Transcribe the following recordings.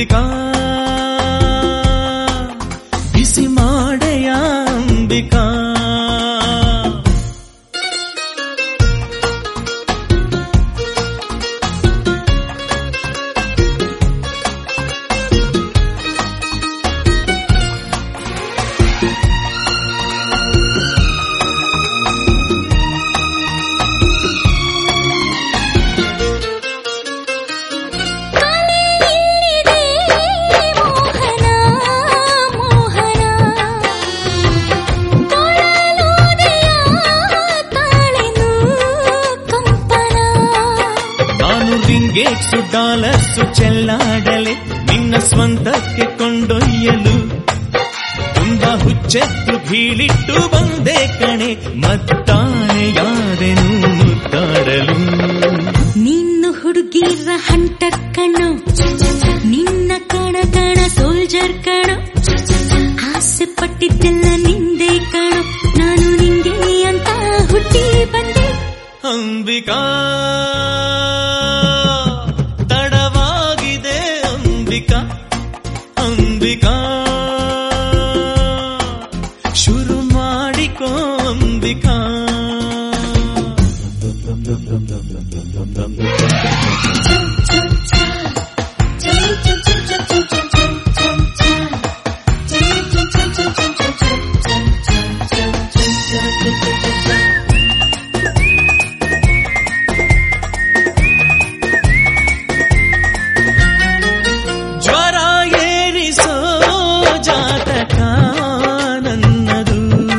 ಅಂಬಿಕಾ ಬಿಸಿ ಮಾಡೆಯ ಅಂಬಿಕಾ ಕಲೆಯಿಲ್ಲಿದೆ ಮೋಹನ ಮೋಹನ ಕೊಳಲುದಯ ತಾಳೆನು ಕಂಪನ ನಾನು ರಿಂಗೇಕ್ಸು ಡಾಲರ್ಸು ಚೆಲ್ಲಾಡಲೆ ನಿನ್ನ ಸ್ವಂತಕ್ಕೆ ಕೊಂಡೊಯ್ಯಲು ತುಂಬಾ ಹುಚ್ಚೆತ್ತು ಬೀಳಿಟ್ಟು ಬಂದೆ ಕಣೆ ಮತ್ತಾನೆಯಾದೆನು ಮುತ್ತಾಡಲು ನಿನ್ನ ಹುಡುಗಿರ ಹಂಟರ್ ಕಣ್ಣು ನಿನ್ನ ಕಣ ಕಣ ಸೋಲ್ಜರ್ ಕಣು ಆಸೆ ಪಟ್ಟಿದ್ದೆಲ್ಲ ನಿಂದೆ ಕಣು ನಾನು ನಿಂಗೆ ಅಂತ ಹುಟ್ಟಿ ಬಂದೆ ಅಂಬಿಕಾ ತಡವಾಗಿದೆ ಅಂಬಿಕಾ ಅಂಬಿಕಾ ಶುರು ಮಾಡಿಕೋ ಅಂಬಿಕಾ ಜ್ವರ ಏರಿಸೋ ಜಾತಕ ನನ್ನದು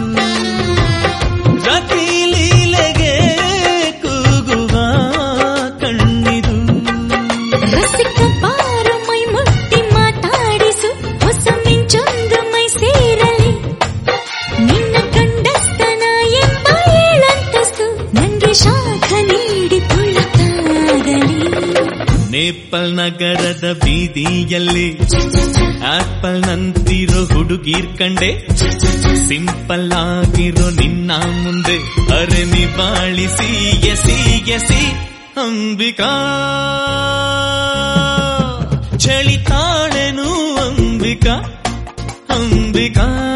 ರತಿ ಲೀಲೆಗೆ ಕೂಗುವ ಕಣ್ಣಿದು ರಸಿಕ ಬಾರು ಮೈ ಮುಟ್ಟಿ ಮಾತಾಡಿಸು ಹೊಸ ಮಿಂಚೊಂದು ಮೈ ಸೇರಲಿ ನಿನ್ನ ಕಂಡಸ್ತನ ಎಂಬ ಏಳಂತಸ್ತು ನಂಗೆ ಶಾಖ ನೀಡಿ ತುಳಿತಾಗಲಿ ನೇಪಲ್ ನಗರದ ಬೀದಿಯಲ್ಲಿ ಆಪಲ್ ನಂತಿರೋ ಹುಡುಗೀರ್ ಕಂಡೆ ಸಿಂಪಲ್ ಆಗಿರೋ ನಿನ್ನ ಮುಂದೆ ಅರೆ ನಿಬಾಳಿಸಿ ಎಸಿ ಎಸಿ ಅಂಬಿಕಾ ಚಳಿತಾಳೆನು ಅಂಬಿಕಾ ಅಂಬಿಕಾ